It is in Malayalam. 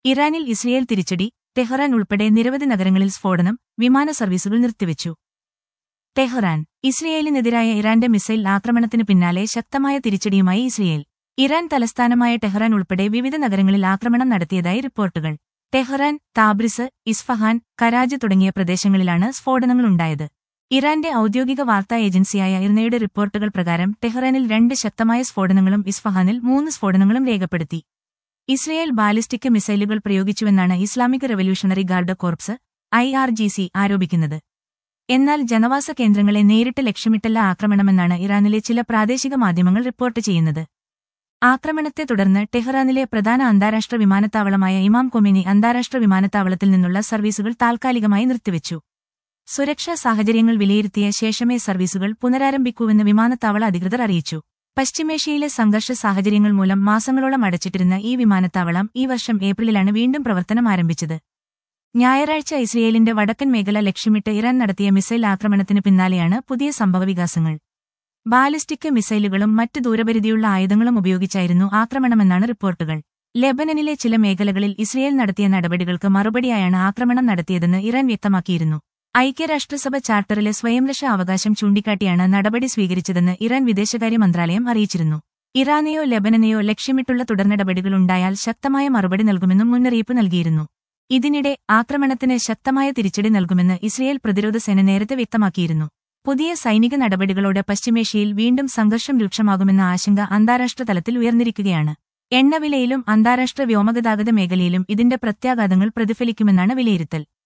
ഇറാനിൽ ഇസ്രയേൽ തിരിച്ചടി ടെഹ്റാൻ ഉൾപ്പെടെ നിരവധി നഗരങ്ങളിൽ സ്ഫോടനം വിമാന സർവീസുകൾ നിർത്തിവച്ചു ടെഹ്റാൻ ഇസ്രയേലിനെതിരായ ഇറാന്റെ മിസൈൽ ആക്രമണത്തിന് പിന്നാലെ ശക്തമായ തിരിച്ചടിയുമായി ഇസ്രയേൽ ഇറാൻ തലസ്ഥാനമായ ടെഹ്റാൻ ഉൾപ്പെടെ വിവിധ നഗരങ്ങളിൽ ആക്രമണം നടത്തിയതായി റിപ്പോർട്ടുകൾ ടെഹ്റാൻ താബ്രിസ് ഇസ്ഫഹാൻ കരാജ് തുടങ്ങിയ പ്രദേശങ്ങളിലാണ് സ്ഫോടനങ്ങളുണ്ടായത് ഇറാന്റെ ഔദ്യോഗിക വാർത്താ ഏജൻസിയായ ഇർനയുടെ റിപ്പോർട്ടുകൾ പ്രകാരം ടെഹ്റാനിൽ രണ്ട് ശക്തമായ സ്ഫോടനങ്ങളും ഇസ്ഫഹാനിൽ മൂന്ന് സ്ഫോടനങ്ങളും രേഖപ്പെടുത്തി ഇസ്രയേൽ ബാലിസ്റ്റിക് മിസൈലുകൾ പ്രയോഗിച്ചുവെന്നാണ് Islamic revolutionary guard corps I R G C ആരോപിക്കുന്നത് എന്നാൽ ജനവാസ കേന്ദ്രങ്ങളെ നേരിട്ട് ലക്ഷ്യമിട്ടല്ല ആക്രമണമെന്നാണ് ഇറാനിലെ ചില പ്രാദേശിക മാധ്യമങ്ങൾ റിപ്പോർട്ട് ചെയ്യുന്നത് ആക്രമണത്തെ തുടർന്ന് ടെഹ്റാനിലെ പ്രധാന അന്താരാഷ്ട്ര വിമാനത്താവളമായ ഇമാം കൊമിനി അന്താരാഷ്ട്ര വിമാനത്താവളത്തിൽ നിന്നുള്ള സർവീസുകൾ താൽക്കാലികമായി നിർത്തിവച്ചു സുരക്ഷാ സാഹചര്യങ്ങൾ വിലയിരുത്തിയ ശേഷമേ സർവീസുകൾ പുനരാരംഭിക്കൂവെന്ന് വിമാനത്താവള അധികൃതർ അറിയിച്ചു പശ്ചിമേഷ്യയിലെ സംഘർഷ സാഹചര്യങ്ങൾ മൂലം മാസങ്ങളോളം അടച്ചിട്ടിരുന്ന ഈ വിമാനത്താവളം ഈ വർഷം ഏപ്രിലിലാണ് വീണ്ടും പ്രവർത്തനം ആരംഭിച്ചത് ഞായറാഴ്ച ഇസ്രയേലിന്റെ വടക്കൻ മേഖല ലക്ഷ്യമിട്ട് ഇറാൻ നടത്തിയ മിസൈൽ ആക്രമണത്തിന് പിന്നാലെയാണ് പുതിയ സംഭവവികാസങ്ങൾ ബാലിസ്റ്റിക് മിസൈലുകളും മറ്റ് ദൂരപരിധിയുള്ള ആയുധങ്ങളും ഉപയോഗിച്ചായിരുന്നു ആക്രമണമെന്നാണ് റിപ്പോർട്ടുകൾ ലെബനനിലെ ചില മേഖലകളിൽ ഇസ്രയേൽ നടത്തിയ നടപടികൾക്ക് മറുപടിയായാണ് ആക്രമണം നടത്തിയതെന്ന് ഇറാൻ വ്യക്തമാക്കിയിരുന്നു ഐക്യരാഷ്ട്രസഭ ചാർട്ടറിലെ സ്വയംരക്ഷാ അവകാശം ചൂണ്ടിക്കാട്ടിയാണ് നടപടി സ്വീകരിച്ചതെന്ന് ഇറാൻ വിദേശകാര്യ മന്ത്രാലയം അറിയിച്ചിരുന്നു ഇറാനെയോ ലെബനനെയോ ലക്ഷ്യമിട്ടുള്ള തുടർനടപടികളുണ്ടായാൽ ശക്തമായ മറുപടി നൽകുമെന്നും മുന്നറിയിപ്പ് നൽകിയിരുന്നു ഇതിനിടെ ആക്രമണത്തിന് ശക്തമായ തിരിച്ചടി നൽകുമെന്ന് ഇസ്രയേൽ പ്രതിരോധ സേന നേരത്തെ വ്യക്തമാക്കിയിരുന്നു പുതിയ സൈനിക നടപടികളോടെ പശ്ചിമേഷ്യയിൽ വീണ്ടും സംഘർഷം രൂക്ഷമാകുമെന്ന ആശങ്ക അന്താരാഷ്ട്ര തലത്തിൽ ഉയർന്നിരിക്കുകയാണ് എണ്ണവിലയിലും അന്താരാഷ്ട്ര വ്യോമഗതാഗത മേഖലയിലും ഇതിന്റെ പ്രത്യാഘാതങ്ങൾ പ്രതിഫലിക്കുമെന്നാണ് വിലയിരുത്തൽ